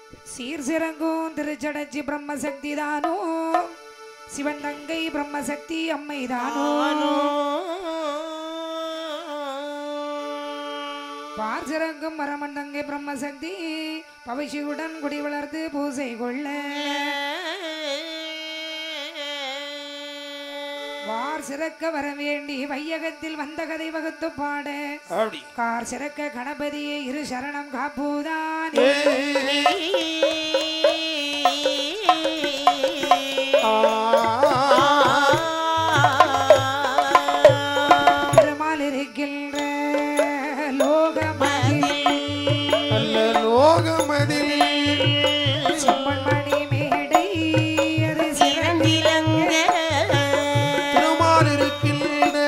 சீர் சிறங்கும் திருச்சடச்சி பிரம்மசக்தி தானோ சிவன் தங்கை பிரம்மசக்தி அம்மை தானோ பார் சிறங்கும் மரமன் தங்கை பிரம்மசக்தி பவிஷியுடன் குடி வளர்த்து பூசை கொள்ள வார் சிறக்க வர வேண்டி வையகத்தில் வந்த கதை வகுத்து பாட அப்படி கார் சிறக்க கணபதியை இரு சரணம் காப்புதானே பெருமாள் இருக்கின்ற லோகமதில் நல்ல லோகமதில் செம்மண் மணி மேடை அது சிறந்திலங்க திருமால் இருக்கின்ற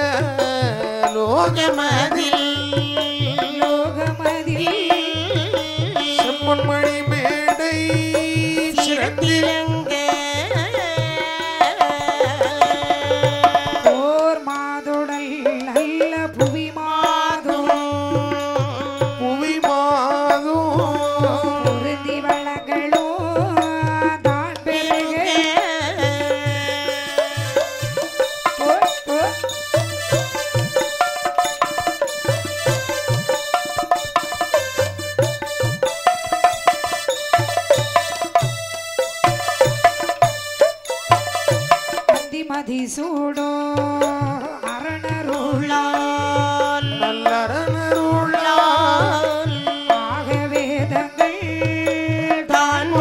லோகமதில் லோகமதில் செம்மண்மணி மேடை சிறந்தில் ஓர் மாதுடல் நல்ல புவி மாதும் புவி மாதும் பொருந்தி வளங்களும் தான் பெருக ஓ, ஓ. அந்தி மதி சூடோ அரணருளால் நல்லரணருளால் ஆக வேதங்கள் தான்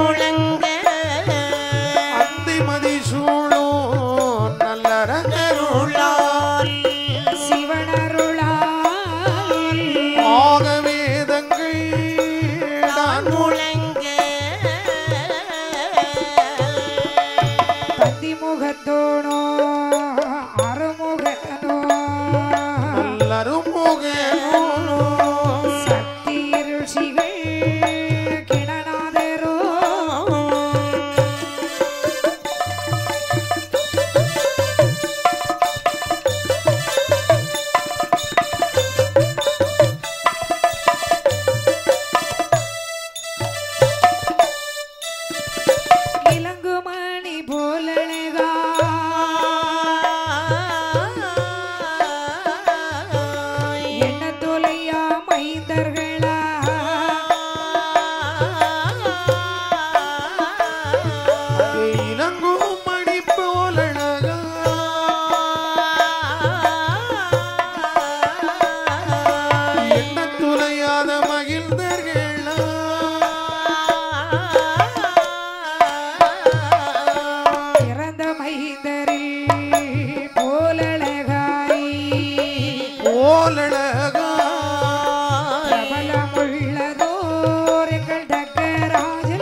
அந்திமதி சூழும் நல்லரணருளால் சிவனருளால் ஆக வேதங்கள் தான் பத்தி முகத்தோனோ அறுமுகனோ நல்லருமுகனோ சக்தி ருஷிகள் கிணநாதரோ இளங்குமணி போலழகா என்ன தொலையா மைந்தர்களா இளங்கும் மணி போலழகா என்ன துளையாத மகிழ்ந்தர்களா பிறந்த மைந்தரில் போலழகாய் போலழகா பிரபலமுள்ளதோர் எங்கள் தக்கராஜல்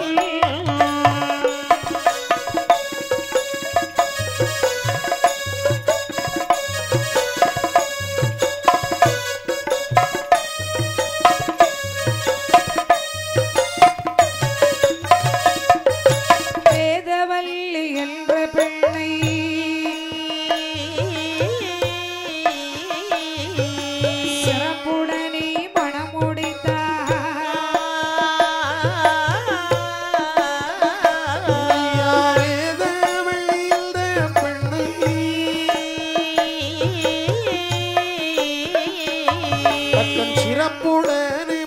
வேதவல்லி என்ற பெண்ணை சிறப்புடனே மணமுடித்தார் வேத வெள்ளிந்த பெண்ணை தத்தன் சிறப்புடனே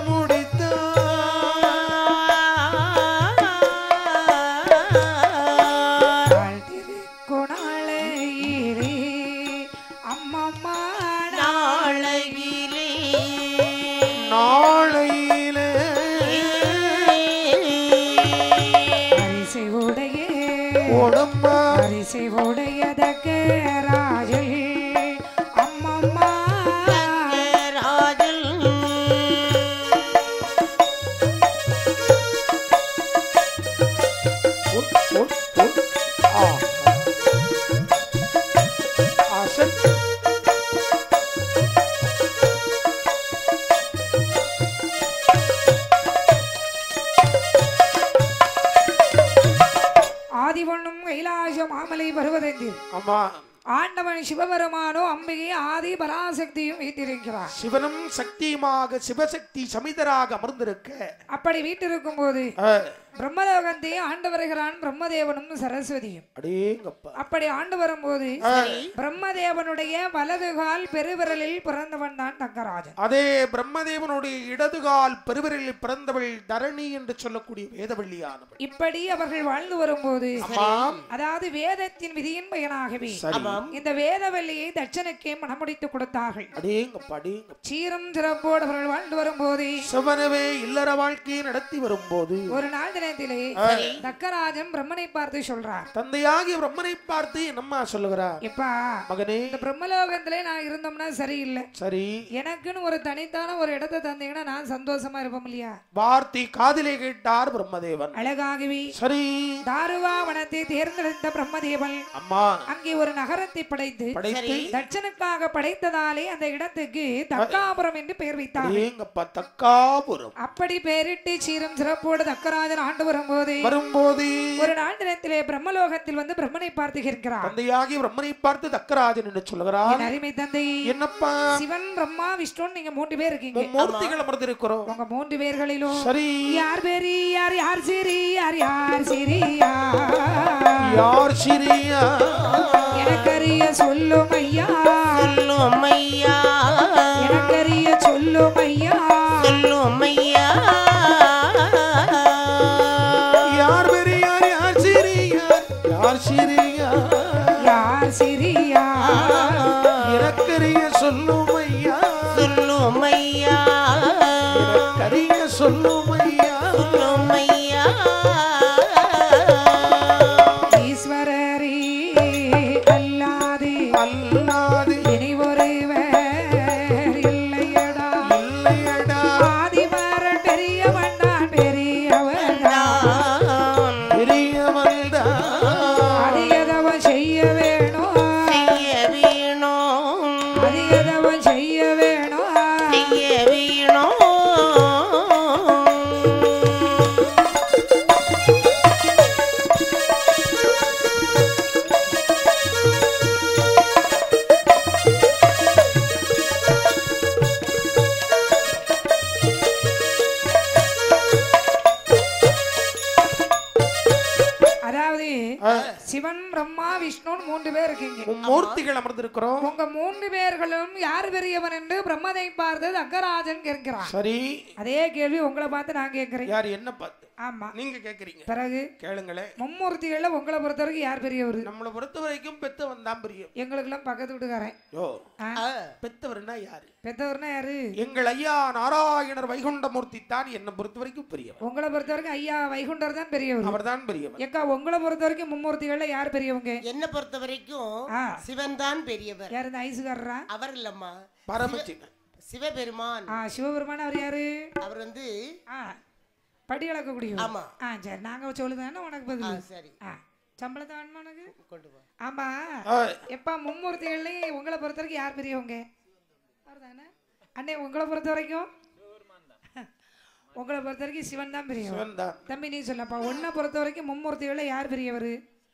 மணமுடித்தார் திருக்குணாளையிலே அம்மம்மா நாளையிலே அரிசி உடைய உடம்பா அரிசி உடைய தக்கராஜல் அம்மம்மா உட், உட், உட். ஆ. ஆசன். ஆதிவண்ணும் கைலாச மாமலை பருவதென்று ஆமா ஆண்டவன் சிவபெருமானோ அம்பிகை ஆதி பராசக்தியும் வீட்டிருக்கிறார் சிவனும் சக்தியுமாக சிவசக்தி சமிதராக அமர்ந்திருக்க அப்படி வீட்டிருக்கும் போது ஆ, பிரம்மலோகத்தை ஆண்டு வருகிறான் பிரம்மதேவனும் சரஸ்வதியும் அடேங்கப்பா அப்படி ஆண்டு வரும்போது பிரம்மதேவனுடைய வலது கால் பெருவிரலில் பிறந்தவன் தான் தங்கராஜன் அதே பிரம்மதேவனுடைய இடதுகால் பெருவிரலில் பிறந்தவள் தரணி என்று சொல்லக்கூடிய வேதவள்ளியானவள் இப்படி அவர்கள் வாழ்ந்து வரும்போது ஆமாம் அதாவது வேதத்தின் விதியின் பயனாகவே சரி இந்த வேதவல்லியை தட்சனுக்கே மனமுடித்து கொடுத்தார்கள் அடேங்கப்பா அடேங்கப்பா சீரும் சிறப்போடு அவர்கள் வாழ்ந்து வரும்போது சிவனவே இல்லற வாழ்க்கையை நடத்தி வரும்போது ஒரு நாள் தினத்திலே தக்கராஜன் பிரம்மனை பார்த்து சொல்றார் தந்தையாகிய பிரம்மனை பார்த்து என்னம்மா சொல்லுகிறார் எப்பா மகனே இந்த பிரம்மலோகத்திலே நான் இருந்தோம்னா சரியில்லை சரி எனக்குன்னு ஒரு தனித்தான ஒரு இடத்தை தந்தீங்கன்னா நான் சந்தோஷமா இருப்போம் இல்லையா வார்த்தை காதிலே கேட்டார் பிரம்மதேவன் அழகாகவே சரி தாருவா வனத்தை தேர்ந்தெடுத்த பிரம்மதேவன் அம்மா அங்கே ஒரு நகரத்தை படைத்து படைத்து தட்சனுக்காக படைத்ததாலே அந்த இடத்துக்கு தக்காபுரம் என்று பெயர் வைத்தார் அடேங்கப்பா தக்காபுரம் அப்படி பெயரிட்டு சீரும் சிறப்போடு தக்கராஜன் ஆண்டு வரும்போது வரும்போது ஒரு நாள் தினத்திலே பிரம்மலோகத்தில் வந்து பிரம்மனை பார்த்து கேட்கிறார் தந்தையாகிய பிரம்மனை பார்த்து தக்கராஜன் என்று சொல்லுகிறார் என் அருமை தந்தை என்னப்பா சிவன் பிரம்மா விஷ்ணு நீங்க மூன்று பேர் இருக்கீங்க மூர்த்திகள் அமர்ந்திருக்கிறோம் உங்க மூன்று பேர்களிலும் சரி யார் பெரி யார் யார் சிறி யார் யார் சிறியா யார் சிறியா எனக்கறிய சொல்லும் ஐயா சொல்லும் ஐயா எனக்கறிய சொல்லும் ஐயா சொல்லும் ஐயா யார் பெரியார் யார் சிறியார் யார் சிறியா யார் சிறியா எனக்கரிய சொல்லும் ஐயா சொல்லும் ஐயா எனக்கரிய சொல்லும் ஐயா சொல்லும் ஐயா ஈஸ்வரரே அல்லாது அல்லாது இனி ஒருவர் இல்லையடா இல்லையடா ஆதிவரன் பெரியவன் நான் பெரியவன் நான் பெரியவன்தான் அதிகதவன் செய்ய வேணும் செய்ய வேணும் அதிகதவன் செய்ய வேணும் செய்ய வேணும் அதாவது சிவன் பிரம்மா விஷ்ணுன்னு மூன்று பேர் இருக்கீங்க மூர்த்திகள் அமர்ந்திருக்கிறோம் உங்க மூன்று பேர்களும் யார் பெரியவன் என்று பிரம்மதை பார்த்து தக்கராஜன் கேட்கிறான் சரி அதே கேள்வி உங்களை பார்த்து நான் கேட்கிறேன் யார் என்ன பார்த்து ஆமா நீங்க கேக்குறீங்க பிறகு கேளுங்களேன் மும்மூர்த்திகள்ல உங்களை பொறுத்த வரைக்கும் யார் பெரியவர் நம்மளை பொறுத்த வரைக்கும் பெத்தவன் தான் பிரியம் எங்களுக்கெல்லாம் பக்கத்து வீட்டுக்காரன் யோ ஆ, பெத்தவர்னா யாரு பெத்தவர்னா யாரு எங்கள் ஐயா நாராயணர் வைகுண்டமூர்த்தி தான் என்னை பொறுத்த வரைக்கும் பெரியவர் உங்களை பொறுத்த வரைக்கும் ஐயா வைகுண்டர் தான் பெரியவர் அவர்தான் பெரியவர் ஏக்கா உங்களை பொறுத்த வரைக்கும் மும்மூர்த்திகள்ல யார் பெரியவங்க என்ன பொறுத்த வரைக்கும் ஆ. சிவன் தான் பெரியவர் யார் இந்த ஐசுகாரரா அவர் இல்லம்மா பரமச்சிவன் சிவபெருமான் ஆ சிவபெருமான் அவர் யாரு அவர் வந்து ஆ படி அளக்கக்கூடியவர் ஆமா. ஆ சரி நாங்க சொல்லுதானே உனக்கு ஆ, பதில் சரி ஆ சம்பளத்தை வேணுமா உனக்கு கொண்டு போ ஆமா ஆ, எப்பா மும்மூர்த்திகள்லையும் உங்களை பொறுத்த வரைக்கும் யார் பெரியவங்க அவர்தானே அண்ணே உங்களை பொறுத்த வரைக்கும் உங்களை பொறுத்த வரைக்கும் சிவன் தான் பெரியவர் சிவன் தான் தம்பி நீ சொல்லப்பா உன்னை பொறுத்த வரைக்கும் மும்மூர்த்திகள்ல யார் பெரியவர்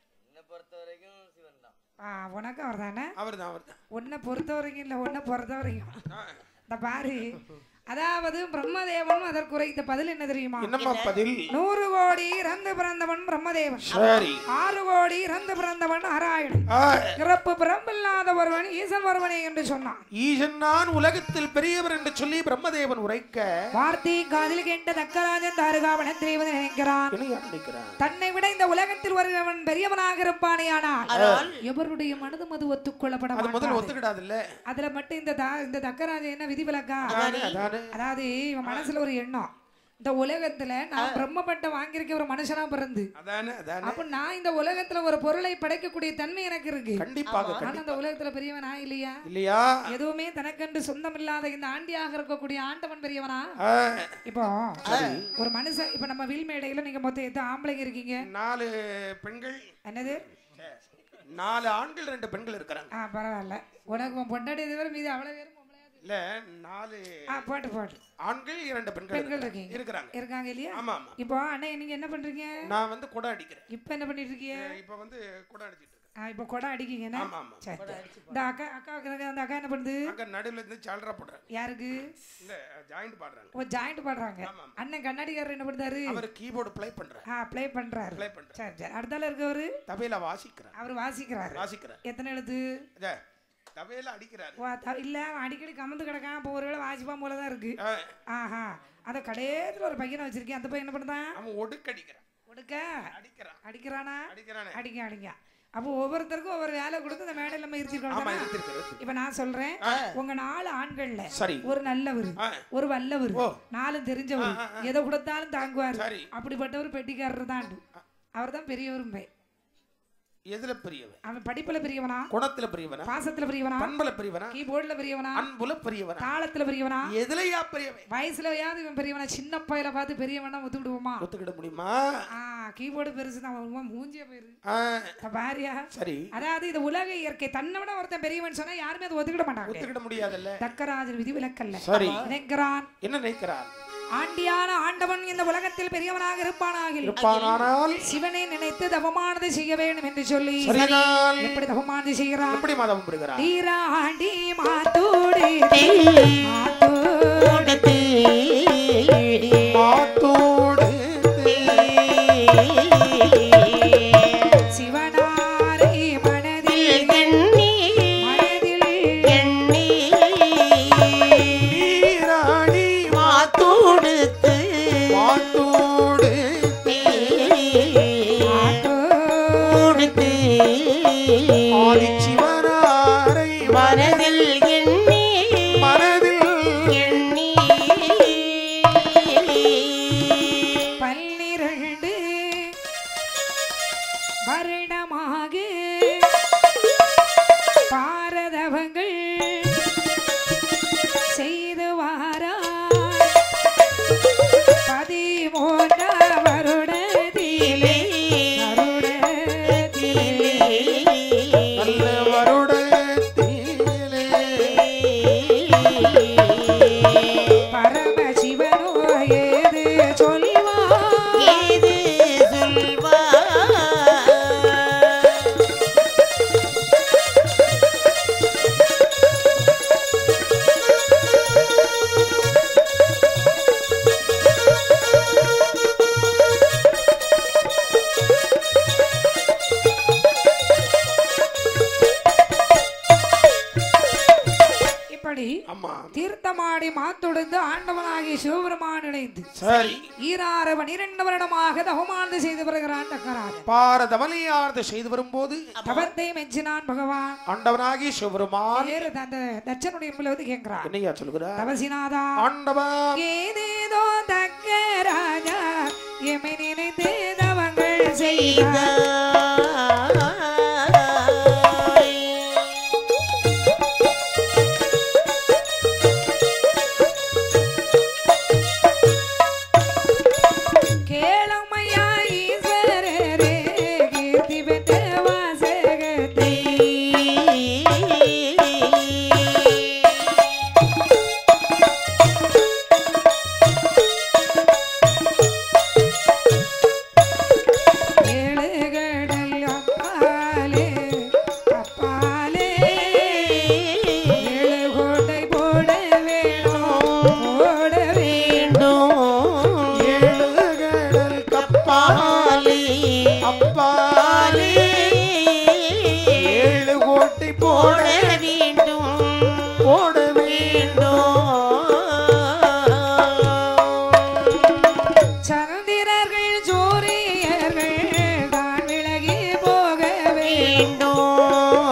ஆ உனக்கு அவர் தானே அவர் தான் அவர் தான் உன்னை பொறுத்த வரைக்கும் இல்லை உன்னை பொறுத்த வரைக்கும் இந்த பாரு அதாவது பிரம்மதேவன் அதற்கு உரைத்த பதில் என்ன தெரியுமா என்னம்மா பதில் நூறு கோடி இறந்து பிறந்தவன் பிரம்மதேவன் சரி ஆறு கோடி இறந்து பிறந்தவன் நாராயணன் ஆ, இறப்பு பிறம்பில்லாத ஒருவன் ஈசன் ஒருவனே என்று சொன்னான் ஈசன் நான் உலகத்தில் பெரியவர் என்று சொல்லி பிரம்மதேவன் உரைக்க வார்த்தை காதில் கேட்ட தக்கராஜன் தாருகாவனன் தெரிவது நினைக்கிறான் என்ன யார் நினைக்கிறான் தன்னை விட இந்த உலகத்தில் ஒருவன் பெரியவனாக இருப்பானே ஆனால் ஆனால் எவருடைய மனதும் அது ஒத்துக்கொள்ளப்பட அது முதல்ல மாட்டாது. ஒத்துக்கிடாதுல்ல அதுல மட்டும் இந்த தா- இந்த தக்கராஜன் என்ன விதிவிலக்கா அதானே அதானே அதாவது இவன் மனசுல ஒரு எண்ணம் இந்த உலகத்துல நான் பிரம்ம பட்டம் வாங்கியிருக்க ஒரு மனுஷனா பிறந்து அதானே அதானே அப்ப நான் இந்த உலகத்துல ஒரு பொருளை படைக்கக்கூடிய தன்மை எனக்கு இருக்கு கண்டிப்பாக ஆனா கண்டி- அந்த உலகத்துல பெரியவனா இல்லையா இல்லையா எதுவுமே தனக்கென்று சொந்தம் இல்லாத இந்த ஆண்டியாக இருக்கக்கூடிய ஆண்டவன் பெரியவனா ஆ, இப்போ ஒரு மனுஷன் இப்ப நம்ம வீல்மேடையில நீங்க மொத்தம் எத்தனை ஆம்பளைங்க இருக்கீங்க நாலு பெண்கள் என்னது நாலு ஆண்கள் ரெண்டு பெண்கள் இருக்கிறாங்க ஆ பரவாயில்ல உனக்கு உன் பொண்டாட்டி தவிர மீது அவ்வளவு பேரும் பொம்பளையா இருக்கு. இல்ல நாலு ஆ போட்டு போட்டு ஆண்கள் இரண்டு பெண்கள் பெண்கள் இருக்கிறாங்க. இருக்கீங்க இருக்கிறாங்க இருக்காங்க இல்லையா ஆமா ஆமா இப்போ அண்ணே நீங்க என்ன பண்றீங்க நான் வந்து குடம் அடிக்கிறேன் இப்ப என்ன பண்ணிட்டு இருக்கீங்க இப்ப வந்து குடம் அடிச்சிட்டு இருக்கேன் ஆ, இப்போ குடம் அடிக்கிங்க என்ன? ஆமா ஆமா சரி இந்த அக்கா அக்காவுக்கு எனக்கு அந்த அக்கா என்ன பண்ணுது அங்க நடுவுல இருந்து சால்ரா போடுறாரு யாருக்கு இல்ல ஜாயிண்ட் பாடுறாங்க ஓ ஜாயிண்ட் பாடுறாங்க ஆமா. அண்ணன் கண்ணாடிக்காரர் என்ன பண்ணுறாரு அவர் கீபோர்டு ப்ளே பண்றாரு ஆ ப்ளே பண்றாரு ப்ளே பண்றாரு சரி சரி அடுத்தால இருக்கவரு தபையில வாசிக்கிறார் அவர் வாசிக்கிறாரு வாசிக்கிறார் எத்தனை எழுத்து இதே, தபையில அடிக்கிறாரு ஓ, த- இல்ல அவன் அடிக்கடி கமந்து கிடக்கான் இப்போ ஒருவேளை வாசிப்பா போல தான் இருக்கு ஆ, ஆஹா அந்த கடையத்துல ஒரு பையனை வச்சிருக்கேன் அந்த பையன் என்ன பண்ணுதான் அவன் ஒடுக்கு அடிக்கிறான் கொடுக்க அடிக்கிறான் அடிக்கிறானா அடிக்கிறானே அடிங்க அடிங்க அப்போ ஒவ்வொருத்தருக்கும் ஒவ்வொரு வேலை கொடுத்து இந்த மேடையில் நம்ம ஆமா இருத்திருக்கோம் எடுத்திருக்கிறது இப்ப நான் சொல்றேன் உங்க நாலு ஆண்கள்ல சரி ஒரு நல்லவர் ஆ. ஒரு வல்லவர் ஓ. நாலும் தெரிஞ்சவர் எதை கொடுத்தாலும் தாங்குவார் சரி அப்படிப்பட்டவர் பெட்டிக்காரர் தான் அவர் தான் பெரியவரும் பை எதுல பெரியவன் அவன் படிப்புல பெரியவனா குணத்துல பெரியவனா பாசத்துல பெரியவனா பண்புல பெரியவனா கீபோர்டுல பெரியவனா அன்புல பெரியவனா தாளத்துல பெரியவனா எதுலயா பெரியவன் வயசுலயாவது இவன் பெரியவனா சின்ன பையல பார்த்து பெரியவனா ஒத்துக்கிடுவோமா ஒத்துக்கிட முடியுமா ஆ கீபோர்டு பெருசு தான் உன் மூஞ்சிய போயிரு ஆ, இப்ப பாரியா சரி அதாவது இது உலக இயற்கை தன்னை விட ஒருத்தன் பெரியவன் சொன்னா யாருமே அதை ஒத்துக்கிட மாட்டாங்க ஒத்துக்கிட முடியாதுல்ல தக்கராஜர் விதிவிலக்கல்ல சரி நினைக்கிறான் என்ன நினைக்கிறார் ஆண்டியான ஆண்டவன் இந்த உலகத்தில் பெரியவனாக இருப்பானாகில் இருப்பானால் சிவனை நினைத்து தவமானது செய்ய வேண்டும் என்று சொல்லி சரிதான் எப்படி தவமானது செய்கிறான் எப்படி மாதவம் விடுகிறார் நீராண்டி மாத்தோடு மாத்தோடு கொடுத்து மாத்தோடு சிவனாரை மனதில் எண்ணி மனதில் எண்ணி நீராடி மாத்தோடுத்து மாத்தோடு கொடுத்து ஆதிச்சிவனாரை மனதில் எண்ணி மனதில் எண்ணி பன்னிரண்டு வருடமாக பாரதவங்கள் செய்து வாராய் பதிமூன்றாம் வருடத்திலே வருடத்திலே நல்ல வருடத்திலே பரமசிவனோ ஏது சொல்வார் ஏது சொல்வா இப்படி ஆமா தீர்த்தமாடி மாத்தொடுந்து ஆண்டவனாகிய சிவபெருமான் இணைந்து சரி ஈராறு பனிரெண்டு வருடமாக தவமானது செய்து வருகிறான் தக்கராஜன் பாரதவலியார்ந்து செய்து வரும்போது தவத்தை மெச்சினான் பகவான் ஆண்டவனாகி சிவபெருமான் வேறு அந்த தட்சனுடைய முன்னில் வந்து கேட்கிறான் என்னையா சொல்கிறார் தவசிநாதா ஆண்டவா ஏதேதோ தக்க ராஜா எமை நினைத்து தவங்கள் செய்தார் கேளமையா ஈஸ்வரரே கீர்த்தி பெற்ற வாசகத்தை ஏழு கடல் அப்பாலே அப்பாலே ஏழு கோட்டை போட வேணும் போட வேணும் ஏழுகடல் கப்பாலே அப்பாலே ஏழு கோட்டை போட போட சந்திரர்கள் சூரியர்கள் தான் விலகி போக வேண்டும்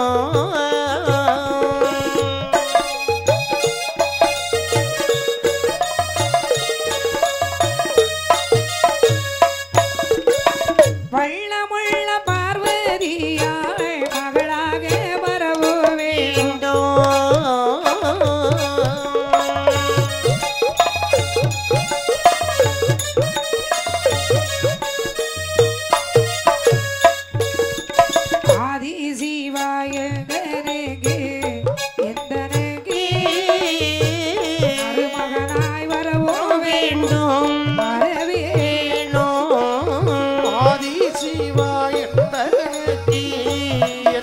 வள்ளமுள்ள பார்வதியாள் மகளாக வரவு வேண்டும் ஆதி சிவாய கனகே எந்தனகே மருமகனாய் வரவோ வேண்டும் வரவே ஆதி சிவா எந்த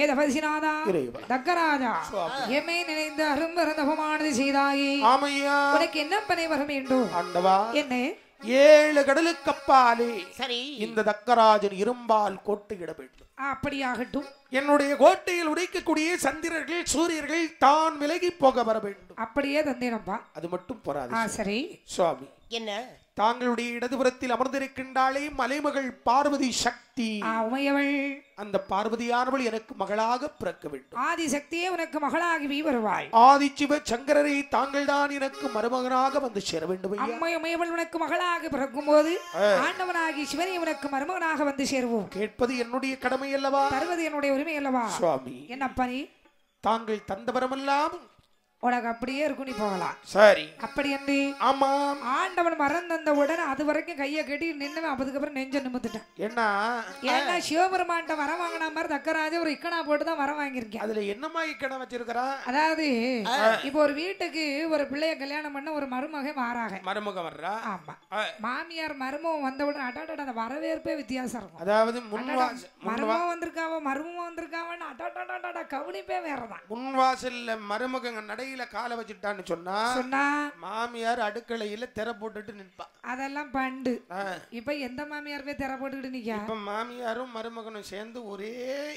ஏ தபசிநாதா இறைவா. தக்கராஜா எம்மை நினைந்து அரும்பரந்தபமானது செய்தாயே ஆமையா உனக்கு என்ன பனை வர வேண்டும் ஆண்டவா என்ன ஏழு கடலுக்கு அப்பாலே சரி இந்த தக்கராஜன் இரும்பால் கோட்டையிட வேண்டும் ஆ, அப்படியாகட்டும் என்னுடைய கோட்டையில் உடைக்கக்கூடிய சந்திரர்கள் சூரியர்கள் தான் விலகி போக வர வேண்டும் அப்படியே தந்தேனப்பா அது மட்டும் போராது ஆ சரி சுவாமி என்ன தாங்களுடைய இடதுபுறத்தில் அமர்ந்திருக்கின்றாளே மலைமகள் பார்வதி சக்தி ஆ உமையவள் அந்த பார்வதியானவள் எனக்கு மகளாக பிறக்க வேண்டும் ஆதிசக்தியே உனக்கு மகளாகி வருவாய் ஆதிச்சிவ சங்கரரை தாங்கள் தான் எனக்கு மருமகனாக வந்து சேர வேண்டும் ஐயா அம்மை உமையவள் உனக்கு மகளாக பிறக்கும் போது ஆண்டவனாகி சிவனை உனக்கு மருமகனாக வந்து சேருவோம் கேட்பது என்னுடைய கடமை அல்லவா தருவது என்னுடைய உரிமை அல்லவா சுவாமி என்னப்பா நீ தாங்கள் தந்தவரமெல்லாம் உனக்கு அப்படியே இருக்கும் நீ போகலாம் சரி அப்படி என்று ஆமாம் ஆண்டவன் மரம் தந்த உடனே அது வரைக்கும் கையை கட்டி நின்று அதுக்கப்புறம் நெஞ்ச நிமித்துட்டேன் என்ன ஏன்னா சிவபெருமான்ட்ட வரம் வாங்கின மாதிரி தக்கராஜ ஒரு இக்கனா போட்டு தான் வரம் வாங்கியிருக்கேன் அதுல என்னமா இக்கணம் வச்சிருக்கிறா அதாவது இப்போ ஒரு வீட்டுக்கு ஒரு பிள்ளைய கல்யாணம் பண்ண ஒரு மருமகன் மாறாக மருமகம் வர்றா ஆமா ஆ. மாமியார் மருமகம் வந்த உடனே அட்டாட்ட அந்த வரவேற்பே வித்தியாசம் இருக்கும் அதாவது முன்வாச மருமகம் வந்திருக்காவ மருமகம் வந்திருக்காவன்னு அட்டாட்டாட்டாட்டா கவனிப்பே வேறதான் முன்வாசல்ல மருமகங்க நடையில காலை வச்சுட்டான்னு சொன்னா சொன்னா மாமியார் அடுக்கலையில திரை போட்டுட்டு நிற்பா அதெல்லாம் பண்டு ஆ. இப்ப எந்த மாமியார் போய் திற போட்டுக்கிட்டு நிக்கா இப்ப மாமியாரும் மருமகனும் சேர்ந்து ஒரே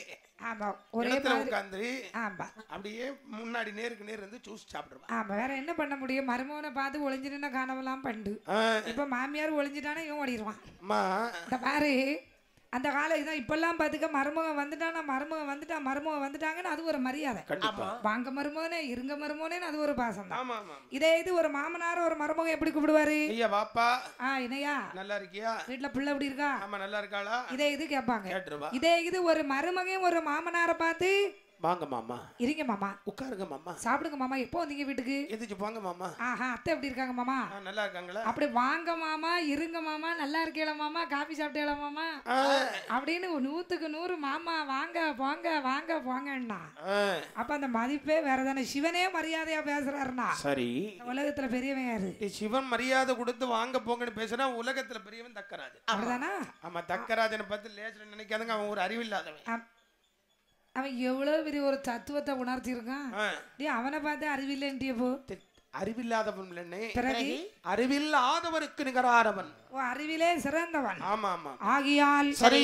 ஆமா ஒரே இடத்துல மாதிரி உட்காந்து ஆமா அப்படியே முன்னாடி நேருக்கு நேர் இருந்து ஜூஸ் சாப்பிடுவா ஆமா வேற என்ன பண்ண முடியும் மருமகனை பார்த்து ஒளிஞ்சிட்டு காணவெல்லாம் பண்டு ஆ, இப்ப மாமியார் ஒளிஞ்சிட்டானா இவன் ஓடிடுவான் அம்மா இந்த பாரு அந்த காலம் இதான் இப்பெல்லாம் பார்த்துக்க மருமகன் வந்துட்டானா மருமகன் வந்துட்டா மருமகன் வந்துட்டாங்கன்னு அது ஒரு மரியாதை கண்டிப்பா வாங்க மருமகனே இருங்க மருமகனேன்னு அது ஒரு பாசம் தான் ஆமா ஆமா இதே இது ஒரு மாமனார் ஒரு மருமகன் எப்படி கூப்பிடுவாரு ஐயா வாப்பா ஆ இணையா நல்லா இருக்கியா வீட்டுல பிள்ளை எப்படி இருக்கா ஆமா நல்லா இருக்காளா இதே இது கேட்பாங்க கேட்டுருவா இதே இது ஒரு மருமகன் ஒரு மாமனாரை பார்த்து வாங்க மாமா இருங்க மாமா உட்காருங்க மாமா சாப்பிடுங்க மாமா எப்போ வந்தீங்க வீட்டுக்கு எதிர்த்து போங்க மாமா ஆஹா அத்தை எப்படி இருக்காங்க மாமா ஆ, நல்லா இருக்காங்களா அப்படி வாங்க மாமா இருங்க மாமா நல்லா இருக்கீங்களா மாமா காபி சாப்பிட்டீங்களா மாமா ஆ, அப்படின்னு நூத்துக்கு நூறு மாமா வாங்க போங்க வாங்க போங்கன்னா ஆ, அப்ப அந்த மதிப்பே வேற தானே சிவனே மரியாதையா பேசுறாருன்னா சரி இந்த உலகத்துல பெரியவன் யாரு நீ சிவன் மரியாதை கொடுத்து வாங்க போங்கன்னு பேசுனா உலகத்துல பெரியவன் தக்கராஜன் அப்படிதானா ஆமா தக்கராஜனை பார்த்து லேசில் நினைக்காதங்க அவன் ஒரு அறிவில்லாதவன் அவ- அவன் எவ்வளவு பெரிய ஒரு தத்துவத்தை உணர்த்தி இருக்கான் ஆ, நீ அவனை பார்த்து அறிவில்லைன்ட்டிய போ தெ- அறிவில்லாதவன் இல்லைன்னே பிறகு அறிவில்லாதவருக்கு நிகரானவன் ஓ அறிவிலே சிறந்தவன் ஆமா ஆமா ஆகியால் சரி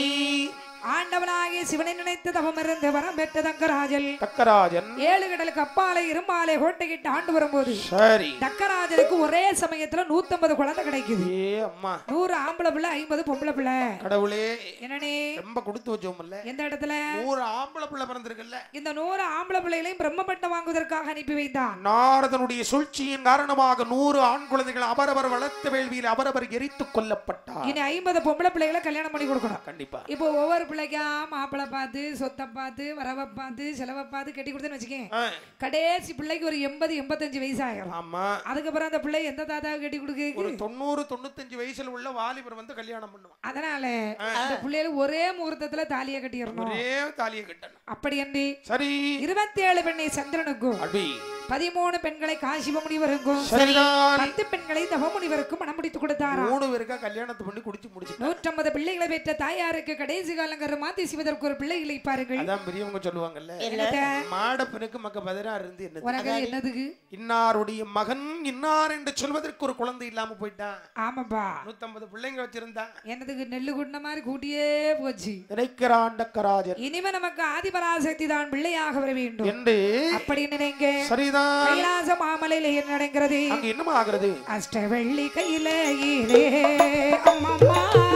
ஆண்டவனாகிய சிவனை நினைத்து தவம் இருந்து வரம் பெற்ற தக்கராஜல் தக்கராஜன் ஏழு கடலுக்கு அப்பாலே இரும்பாலே கோட்டைக்கிட்டு ஆண்டு வரும்போது சரி தக்கராஜனுக்கு ஒரே சமயத்துல நூத்தம்பது குழந்தை கிடைக்குது ஏ அம்மா நூறு ஆம்பளை பிள்ளை ஐம்பது பொம்பளை பிள்ளை கடவுளே என்னனே ரொம்ப கொடுத்து வச்சோம்ல எந்த இடத்துல நூறு ஆம்பளை பிள்ளை பிறந்திருக்குல்ல இந்த நூறு ஆம்பளை பிள்ளைகளையும் பிரம்மபட்டம் வாங்குவதற்காக அனுப்பி வைத்தான் நாரதனுடைய சூழ்ச்சியின் காரணமாக நூறு ஆண் குழந்தைகள் அவரவர் வளர்த்த வேள்வியில் அவரவர் எரித்துக் கொல்லப்பட்டார் இனி ஐம்பது பொம்பளை பிள்ளைகளை கல்யாணம் பண்ணி கொடுக்கணும் கண்டிப்பா இப்போ ஒவ்வொரு பிள்ளைக்கா மாப்பிள்ளை பார்த்து சொத்தை பார்த்து வரவை பார்த்து செலவை பார்த்து கட்டி கொடுத்தேன்னு வச்சுக்கேன் ஆ, கடைசி பிள்ளைக்கு ஒரு எண்பது எண்பத்தஞ்சு வயசு ஆயிரும் ஆமா அதுக்கப்புறம் அந்த பிள்ளை எந்த தாத்தாவுக்கு கட்டி கொடுக்கு ஒரு தொண்ணூறு தொண்ணூத்தஞ்சு வயசுல உள்ள வாலிபர் வந்து கல்யாணம் பண்ணுவான் அதனால அந்த பிள்ளைகள் ஒரே முகூர்த்தத்துல தாலியை கட்டிடணும் ஒரே தாலியை கட்டணும் அப்படி என்று சரி இருபத்தி ஏழு பெண்ணை சந்திரனுக்கும் அடி பதிமூணு பெண்களை காசிவ முனிவருக்கும் சரிதான் பத்து பெண்களை தவ முனிவருக்கும் மனம் முடித்து கொடுத்தாரா மூணு பேருக்கா கல்யாணத்தை பண்ணி குடிச்சு முடிச்சு நூற்றம்பது பிள்ளைகளை பெற்ற தாயாருக்கு கடைசி காலங்கர் மாத்தி சிவதற்கு ஒரு பிள்ளைகளை பாருங்கள் அதான் பெரியவங்க சொல்லுவாங்கல்ல என்னத்த? மாடப்பனுக்கு மக்க பதிரா இருந்து என்ன உனக்கு என்னதுக்கு இன்னாருடைய மகன் இன்னார் என்று சொல்வதற்கு ஒரு குழந்தை இல்லாம போயிட்டான் ஆமாப்பா நூத்தம்பது பிள்ளைங்க வச்சிருந்தா என்னதுக்கு நெல்லு குடின மாதிரி கூட்டியே போச்சு நினைக்கிறான் டக்கராஜன் இனிமே நமக்கு ஆதிபராசக்தி தான் பிள்ளையாக வர வேண்டும் என்று அப்படி நினைங்க சரிதான் கைலாச மாமலையில என்ன நடக்கிறது அங்க என்னமா ஆகுறது அஷ்டவள்ளி கையில ஈரே அம்மம்மா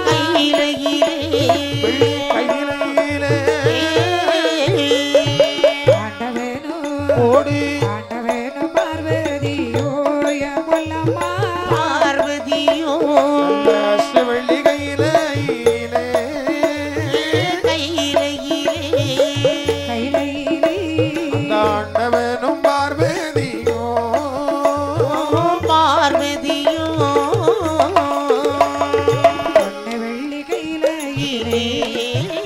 கையிலே வெள்ளி கையிலே ஆண்டவேனோ ஓடி ஆண்டவேனோ பார்வதியோ என் கொல்லம்மா பார்வதியோ அந்த வெள்ளி கையிலே கையிலே கையிலே அந்த ஆண்டவனும் பார்வேதியோ பார்வதியோ வெள்ளி கையில ஈரே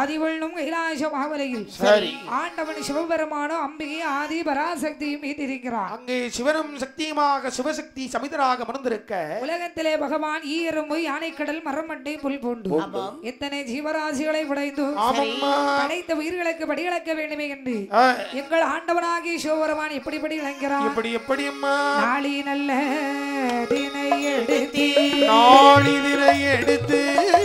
அதிவள்ளும் கைலாச மாவலையில் சரி ஆண்டவன் சிவபெருமானும் அம்பிகை ஆதி பராசக்தியும் மீட்டிருக்கிறார் அங்கே சிவனும் சக்தியுமாக சிவசக்தி சமிதராக மறந்திருக்க உலகத்திலே பகவான் ஈயரும்பு யானைக்கடல் மரமட்டை புல் பூண்டு எத்தனை ஜீவராசிகளை படைத்து ஆமம்மா படைத்த உயிர்களுக்கு படியிழக்க வேண்டுமே என்று ஆ, எங்கள் ஆண்டவனாகிய சிவபெருமான் எப்படி படி இழங்கிறான் எப்படி எப்படி அம்மா நாளி நல்ல தினை எடுத்து நாளிதிரை எடுத்து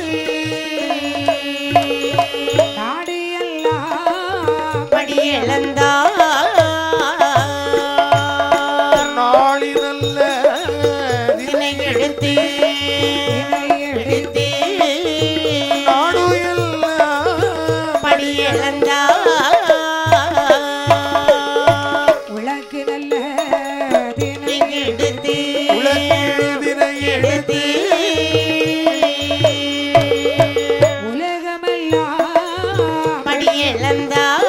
நாடு எல்லாம் படி இழந்தார் நாளி நல்ல தினை எடுத்து தினை எடுத்து எடுத்து நாடு எல்லாம் படி இழந்தார் உலகு நல்ல தினை தினை எடுத்து உலகினை எடுத்து உலகமெல்லாம் படி இழந்தார்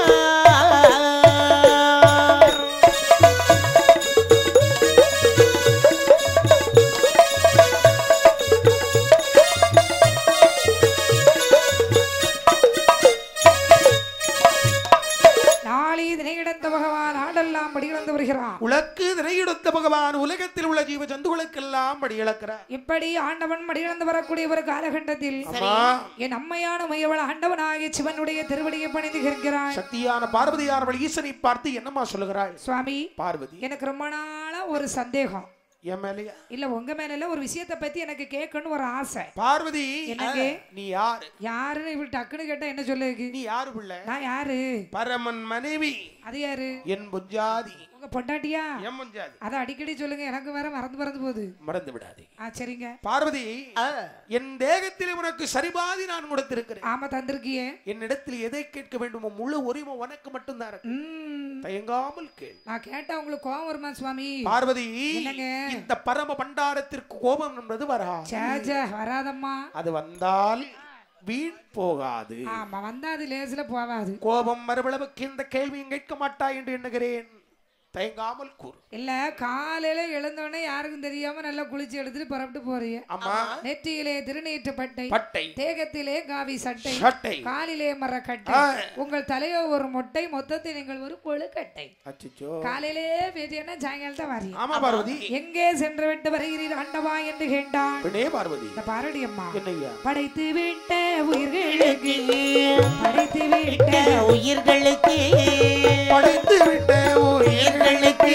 நாளை தினை கிடந்த பகவான் ஆடெல்லாம் படி இழந்து வருகிறான் உலக்கு திரையெடுத்த பகவான் உலகத்தில் உள்ள ஜீவ ஜந்துகளுக்கெல்லாம் படி இழக்கிறார் இப்படி ஆண்டவன் மடியிழந்து வரக்கூடிய ஒரு காலகட்டத்தில் அம்மா என் அம்மையான மையவள் ஆண்டவனாகிய சிவனுடைய திருவடியை பணிந்து இருக்கிறாய் சக்தியான பார்வதியானவள் ஈசனை பார்த்து என்னம்மா சொல்லுகிறாள் சுவாமி பார்வதி எனக்கு ரொம்ப நாளா ஒரு சந்தேகம் என் மேலையா இல்ல உங்க மேல இல்ல, ஒரு விஷயத்தை பத்தி எனக்கு கேட்கணும்னு ஒரு ஆசை பார்வதி என்னங்க? நீ யாரு யாருன்னு இவள் டக்குன்னு கேட்டா என்ன சொல்லுக்கு நீ யாரு பிள்ளை நான் யாரு பரமன் மனைவி அது யாரு என் புஞ்சாதி உங்க பொண்டாட்டியா என் புஞ்சாதி அதை அடிக்கடி சொல்லுங்க எனக்கு வேற மறந்து மறந்து போகுது மறந்து விடாதே ஆ சரிங்க பார்வதி என் தேகத்தில் உனக்கு சரிபாதி நான் கொடுத்திருக்கிறேன் ஆமா தந்திருக்கியே என்னிடத்தில் எதை கேட்க வேண்டுமோ முழு உரிமை உனக்கு மட்டும்தான் இருக்கு ம் தயங்காமல் கேள் நான் கேட்டா உங்களுக்கு கோவம் வருமா சுவாமி பார்வதி என்னங்க? இந்த பரம பண்டாரத்திற்கு கோபம் என்பது வரா சேஜ வராதம்மா அது வந்தால் வீண் போகாது ஆமா வந்தா அது லேசில போகாது கோபம் மறுபளவுக்கு இந்த கேள்வியும் கேட்க மாட்டாய் என்று எண்ணுகிறேன் தயங்காமல் கூறு இல்ல காலையில எழுந்தோடனே யாருக்கும் தெரியாம நல்லா குளிச்சு எடுத்துட்டு புறப்பட்டு போறீங்க அம்மா நெற்றியிலே திருநீற்று பட்டை பட்டை தேகத்திலே காவி சட்டை சட்டை காலிலே மரக்கட்டை ஆ. உங்கள் தலையோ ஒரு மொட்டை மொத்தத்தில் நீங்கள் ஒரு கொழுக்கட்டை அச்சோ காலையிலே பேசியன்னா சாயங்காலம் தான் வரீங்க ஆமா பார்வதி எங்கே சென்று விட்டு வருகிறீர் ஆண்டவா என்று கேட்டான் பெண்ணே பார்வதி இந்த பாரடி அம்மா என்னையா படைத்து விட்ட உயிர்களுக்கு படைத்து விட்ட உயிர்களுக்கு படைத்து விட்ட உயிர் உயிர்களுக்கு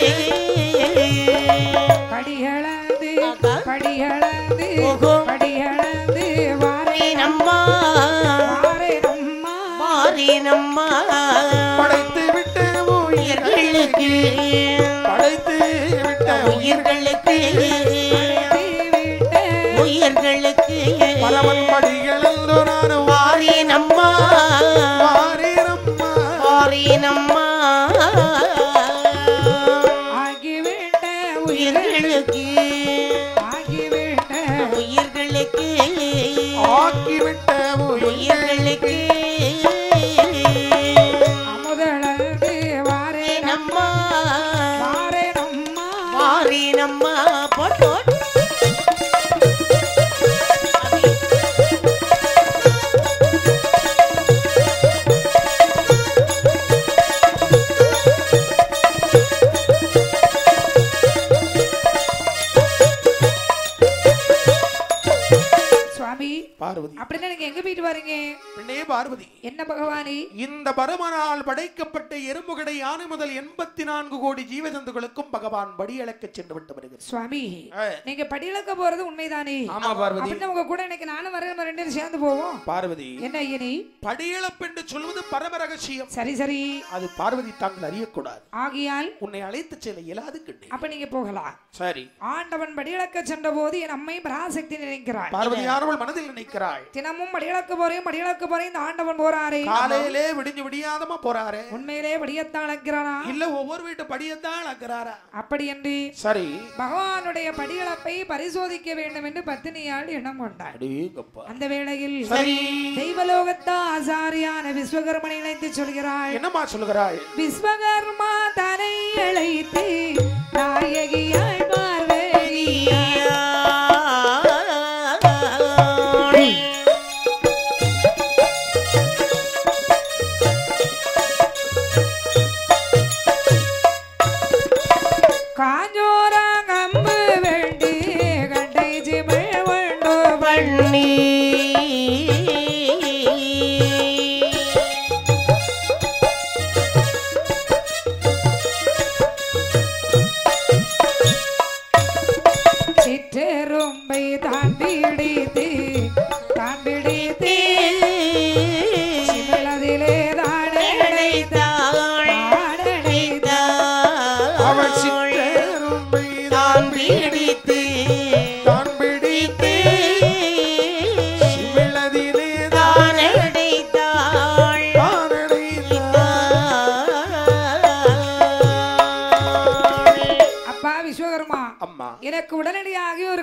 படிகளந்து ஆகா. படிகளந்து ஓஹோ. படிகளந்து வாரே நம்மா வாரே நம்மா மாறினம்மா படைத்து விட்ட உயிர் உயிர்களுக்கு படைத்து விட்ட உயிர் உயிர்களுக்கு படைத்து விட்ட உயிர்களுக்கு பரமன் படிகளந்தோ நான் மாறினம்மா வாரேனம்மா மாறினம்மா ஆகிவிட்ட உயிர் உயிர்களுக்கு ஆகிவிட்ட உயிர்களுக்கு ஆக்கிவிட்ட உயிர் உயிர்களுக்கு அமுதளந்து வாரே நம்மா வாரே நம்மா மாறினம்மா போட்டு சுவாமி பார்வதி அப்படின்னா நீங்க எங்க போயிட்டு வரீங்க பெண்ணே பார்வதி என்ன பகவானே இந்த பரமனால் படைக்கப்பட்ட எறும்புகடை யானை முதல் எண்பத்தி நான்கு கோடி ஜீவஜந்துகளுக்கும் பகவான் படியளக்க சென்று விட்டு வருகிறார் சுவாமி ஆ. நீங்க படியிழக்க போறது உண்மைதானே ஆமா பார்வதி அப்படின்னா உங்க கூட இன்னைக்கு நானும் வரேன் நம்ம ரெண்டு பேரும் சேர்ந்து போவோம் பார்வதி என்ன ஐயனி படியளப்பு என்று சொல்வது பரம ரகசியம் சரி சரி அது பார்வதி தாங்கள் அறியக்கூடாது ஆகியால் உன்னை அழைத்து செல்ல இயலாது கண்ணே அப்ப நீங்க போகலாம் சரி ஆண்டவன் படியிழக்க சென்ற போது என் அம்மை பராசக்தி நினைக்கிறாள் பார்வதியானவள் மனதில் நினைக்கிறாள் தினமும் படியிழக்க போறேன் படியிழக்க போறேன் இந்த ஆண்டவன் போறாரே காலையிலே விடிஞ்சு விடியாதமா போறாரு உண்மையிலே படியத்தான் அழைக்கிறானா இல்ல ஒவ்வொரு வீட்டு படியத்தான் அழக்கிறாரா அப்படி என்று சரி பகவானுடைய படியிழப்பை பரிசோதிக்க வேண்டும் என்று பத்தினியால் எண்ணம் கொண்டாள் அடேங்கப்பா அந்த வேளையில் சரி தெய்வலோகத்தா ஆசாரியான விஸ்வகர்மனை இணைத்து சொல்கிறாள் என்னம்மா சொல்லுகிறாள் விஸ்வகர்மா தலை அழைத்து நாயகியாய் பார்வதி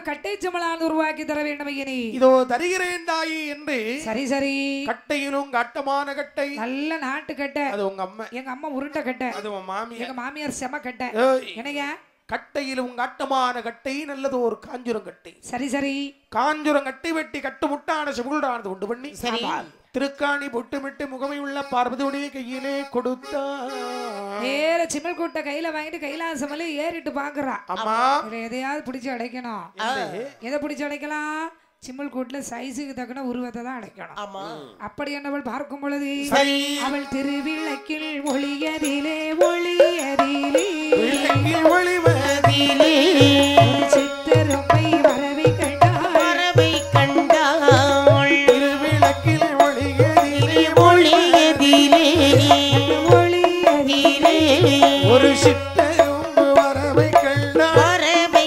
கட்டை சமலால் உருவாக்கி தர வேண்டும் ஐயனே இதோ தருகிறேன் தாயி என்று சரி சரி கட்டையிலும் கட்டமான கட்டை நல்ல நாட்டு கட்டை அது உங்க அம்மா எங்க அம்மா உருண்டை கட்டை அது உன் மாமியார் எங்க மாமியார் செம கட்டை ஏய், என்னங்க கட்டையிலும் கட்டமான கட்டை நல்லது ஒரு காஞ்சுரம் கட்டை சரி சரி காஞ்சுரம் கட்டை வெட்டி கட்டுமுட்டான சிவகுடானது உண்டு பண்ணி சரி. திருக்காணி பொட்டுமிட்டு முகமை உள்ள பார்வதி உடைய கையிலே கொடுத்தா நேர சிமல் கூட்ட கையில வாங்கிட்டு கைலாசமல ஏறிட்டு பாக்குறா அம்மா இதுல எதையாவது பிடிச்சு அடைக்கணும் எதை பிடிச்சு அடைக்கலாம் சிம்மல் கூட்டுல சைஸுக்கு தக்கன உருவத்தை தான் அடைக்கணும் ஆமா அப்படி என்னவள் பார்க்கும் பொழுது சரி அவள் திருவிளக்கில் ஒளியதிலே ஒளியதிலே விளங்கில் ஒளிவதி அதிலே ஒரு சித்தருமை வரவை கண்டாள் பறவை கண்டாள் திருவிளக்கில் ஒளியதிலே ஒளியதிலே ஒளியதிலே அதிலே ஒரு சித்தரும் வரவை கண்டார் பறவை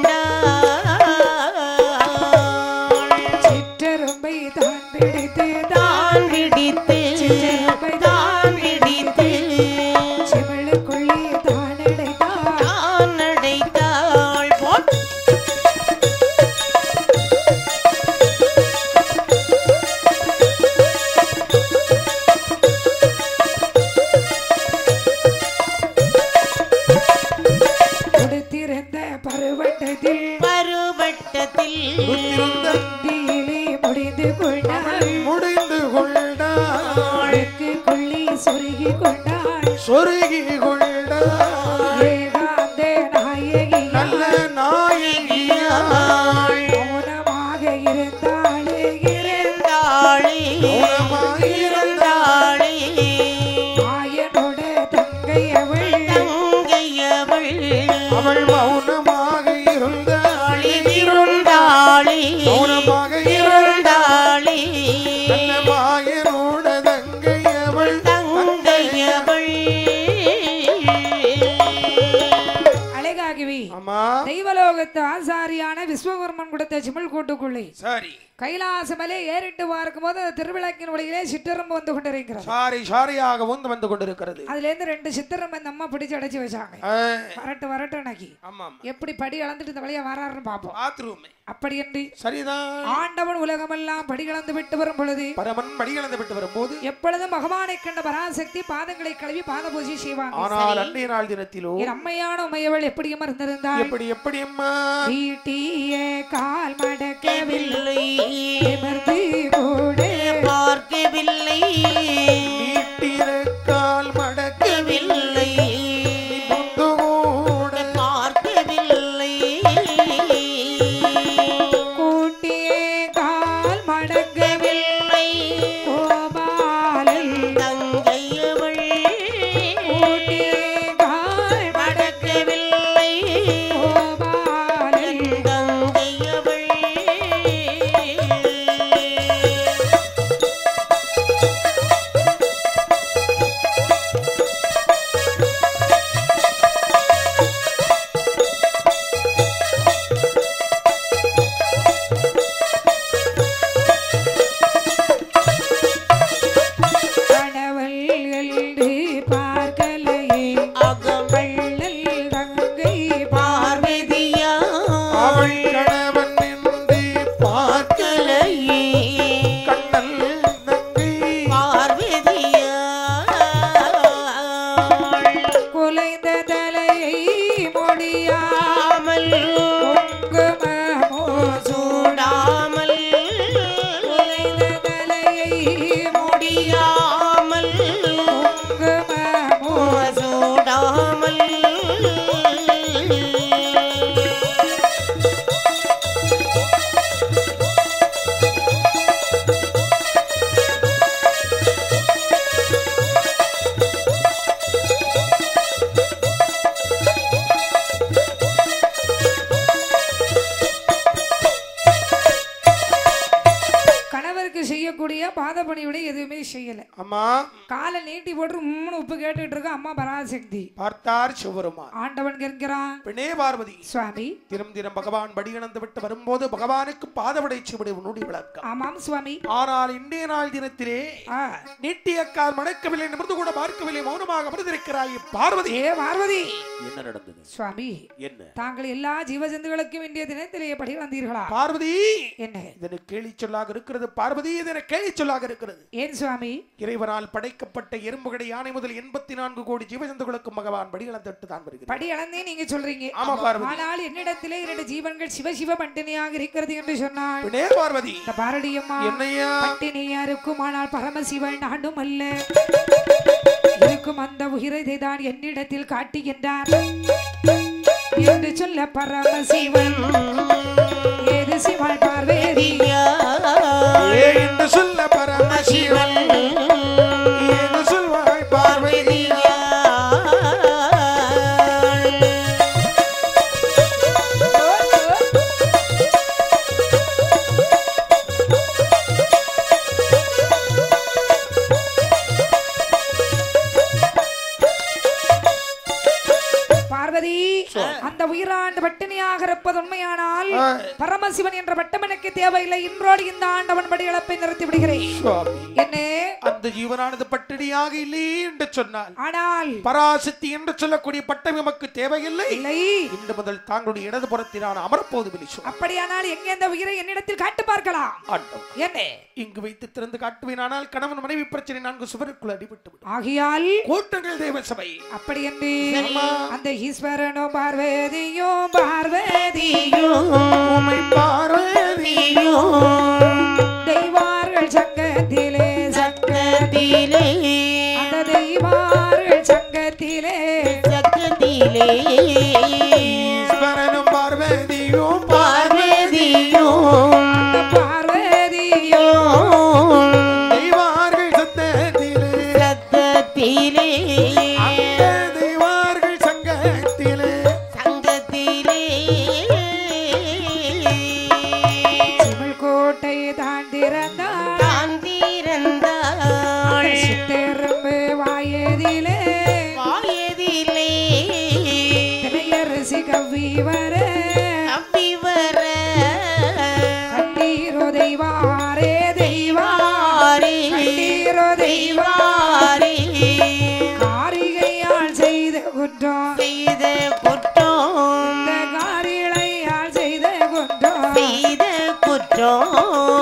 கண்டாள் சிற்றரும்பை தான் பிடித்து தான் தான் பிடித்து தான் பிடித்து சிவளுக்குள்ளே தான் அடைத்தாள் தான் அடைத்தாள் போட் கொடுத்திருந்த பருவட்டத்தில் பருவட்டத்தில் தீயிலே முடிந்து கொண்டாள் முடிந்து கொண்டார் அவளுக்கு கொள்ளி சொருகி கொண்டாள் சொருகி கொண்டார் ஏகாந்த நாயகி நல்ல நாயகியாள் மௌனமாக இருந்தாளே இருந்தாளே இருந்தாளே ஆயனோட தங்கை அவள் தங்கையவள் அவள் மௌனமாக இருந்தாள் இருந்தாளே மௌனமாக இருந்தாளே நல்ல மாயனோட தங்கை அவள் தங்கையவள் அழகாகவி ஆமா தெய்வலோகத்து ஆசாரியான விஸ்வகர்மன் கொடுத்த சிமல் கூட்டுக்குள்ளே சரி கைலாசமலே ஏறிட்டு பார்க்கும் போது அந்த திருவிளக்கின் ஒளியிலே சிற்றரம்பு வந்து கொண்டிருக்கிறது சாரி சாரியாக வந்து வந்து கொண்டிருக்கிறது அதுல இருந்து ரெண்டு சித்தரம்பு அந்த அம்மா பிடிச்சு அடைச்சு வச்சாங்க ஆ, வரட்டு வரட்டு அன்னைக்கு ஆமாம் எப்படி படி அளந்துட்டு இந்த வழியா வராருன்னு பார்ப்போம் பாத்ரூம் அப்படி என்று சரிதான் ஆண்டவன் உலகமெல்லாம் படி கலந்து விட்டு வரும் பொழுது பரமன் படிகளந்து விட்டு வரும்போது எப்பொழுதும் பகவானை கண்ட பராசக்தி பாதங்களை கழுவி பாத பூஜை செய்வாங்க ஆனால் அன்றைய நாள் தினத்திலோ என் அம்மையான உமையவள் எப்படி அமர்ந்திருந்தாள் எப்படி எப்படி அம்மா வீட்டிய கால் மடக்கவில்லை இல்லை நிமிர்ந்து கூட பார்க்கவில்லை நீட்டிருக்கால் மடக்கவில்லை இல்லை முந்து கூட பார்க்கவில்லை கூட்டிய கால் மடக்கவில்லை இல்லை கோபாலன் தங்கையவள் கூட்டிய கால் மடக்கவில்லை கோபாலன் தங்கையவள் செய்யக்கூடிய பாத பணிவிட எதுவுமே செய்யல அம்மா காலை நீட்டி போட்டு மூணு உப்பு கேட்டுட்டு இருக்க அம்மா பராசக்தி பார்த்தார் சிவபெருமான் ஆண்டவன் கேட்கிறான் பெண்ணே பார்வதி சுவாமி தினம் தினம் பகவான் படியிழந்து விட்டு வரும்போது பகவானுக்கு பாதவடை சிவடி நூடி விளக்கம் ஆமாம் சுவாமி ஆனால் இன்றைய நாள் தினத்திலே ஆ, நீட்டியக்கால் மணக்கவில்லை நிமிர்ந்து கூட பார்க்கவில்லை மௌனமாக அமர்ந்திருக்கிறாய் பார்வதி ஏ பார்வதி என்ன நடந்தது சுவாமி என்ன தாங்கள் எல்லா ஜீவஜந்துகளுக்கும் வேண்டிய தினத்திலேயே படி வந்தீர்களா பார்வதி என்ன இதனை கேலி சொல்லாக இருக்கிறது பார்வதி இதனை கேலி சொல்லாக இருக்கிறது ஏன் சுவாமி இறைவனால் படைக்கப்பட்ட எறும்புகடை யானை முதல் எண்பத்தி நான்கு கோடி ஜீவஜந்துகளுக்கும் பகவான் படியிழந்துட்டு தான் வருகிறது படி அளந்தே நீங்க சொல்றீங்க ஆமா பார்வதி ஆனால் என்னிடத்திலே இரண்டு ஜீவன்கள் சிவசிவ பட்டினியாக இருக்கிறது என்று சொன்னாள் பெண்ணே பார்வதி இந்த பாரடியம்மா என்னையா பட்டினியா இருக்கும் ஆனால் பரமசிவன் நானும் அல்ல இருக்கும் அந்த உயிரை தான் என்னிடத்தில் காட்டுகின்றார் என்று சொல்ல பரமசிவன் ஏது சிவன் பார்வேதி ஏ என்று சொல்ல பரமசிவன் ஏது சொல்வாய் பார்வதி பார்வதி அந்த உயிராண்டு பட்டினியாக இருப்பது உண்மையானால் ஆ. பரமசிவன் என்ற பட்டம் எனக்கு தேவையில்லை இன்றோடு இந்த ஆண்டவன் படி இழப்பை நிறுத்தி விடுகிறேன் சுவாமி என்ன அந்த ஜீவனானது பட்டினியாக இல்லையே என்று சொன்னால் ஆனால் பராசக்தி என்று சொல்லக்கூடிய பட்டம் எமக்கு தேவையில்லை இல்லை இன்று முதல் தாங்களுடைய இடது புறத்தில் நான் அமரப்போது விழிச்சோம் அப்படியானால் எங்கே அந்த உயிரை என்னிடத்தில் காட்டு பார்க்கலாம் ஆட்டம் என்ன இங்கு வைத்து திறந்து காட்டுவேனானால் கணவன் மனைவி பிரச்சனை நான்கு சுவருக்குள் அடிபட்டு விடும் ஆகியால் கூட்டங்கள் தேவ சபை அப்படி என்று சரிம்மா. அந்த ஈஸ்வரனும் பார்வதியும் பார்வதி உமை பார்வதி தெய்வார்கள் சங்கத்திலே சங்கத்திலே அந்த தெய்வார்கள் சங்கத்திலே ஈஸ்வரனும் பார்வதியும் அந்த பார்வதியும் தெய்வார்கள் சத்தத்திலே அந்த தெய்வார்கள் சங்கத்திலே சிமிழ் கோட்டை தாண்டிறந்தாள் சித்தெரும்பு வாயதிலே திரையரசி கவ்வி வர கண்டீரோ தெய்வாரே தெய்வா கண்டீரோ தெய்வா காரிகையால் செய்த குற்றம் செய்த குற்றம் இந்த காரிகையால் செய்த குற்றம் செய்த குற்றம்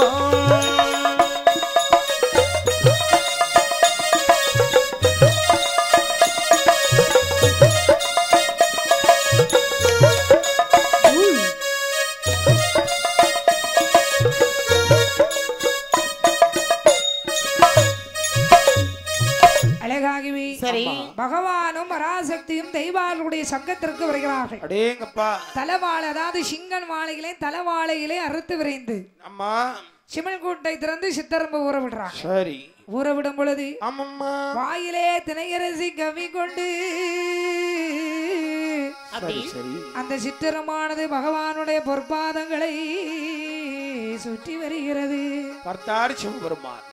அழகாகவே சரி பகவானும் பராசக்தியும் தெய்வார்களுடைய சங்கத்திற்கு வருகிறார்கள் அடேங்கப்பா தலவாழை அதாவது சிங்கன் வாழையிலே தலவாழையிலே அறுத்து விரைந்து அம்மா சிமன் கூட்டை திறந்து சித்தரம்பு ஊற விடுறாங்க சரி ஊற விடும் பொழுது ஆமாம்மா வாயிலே திணையரசி கவி கொண்டு சரி சரி அந்த சித்திரமானது பகவானுடைய பொற்பாதங்களை சுற்றி வருகிறது பார்த்தார் சிவபெருமான்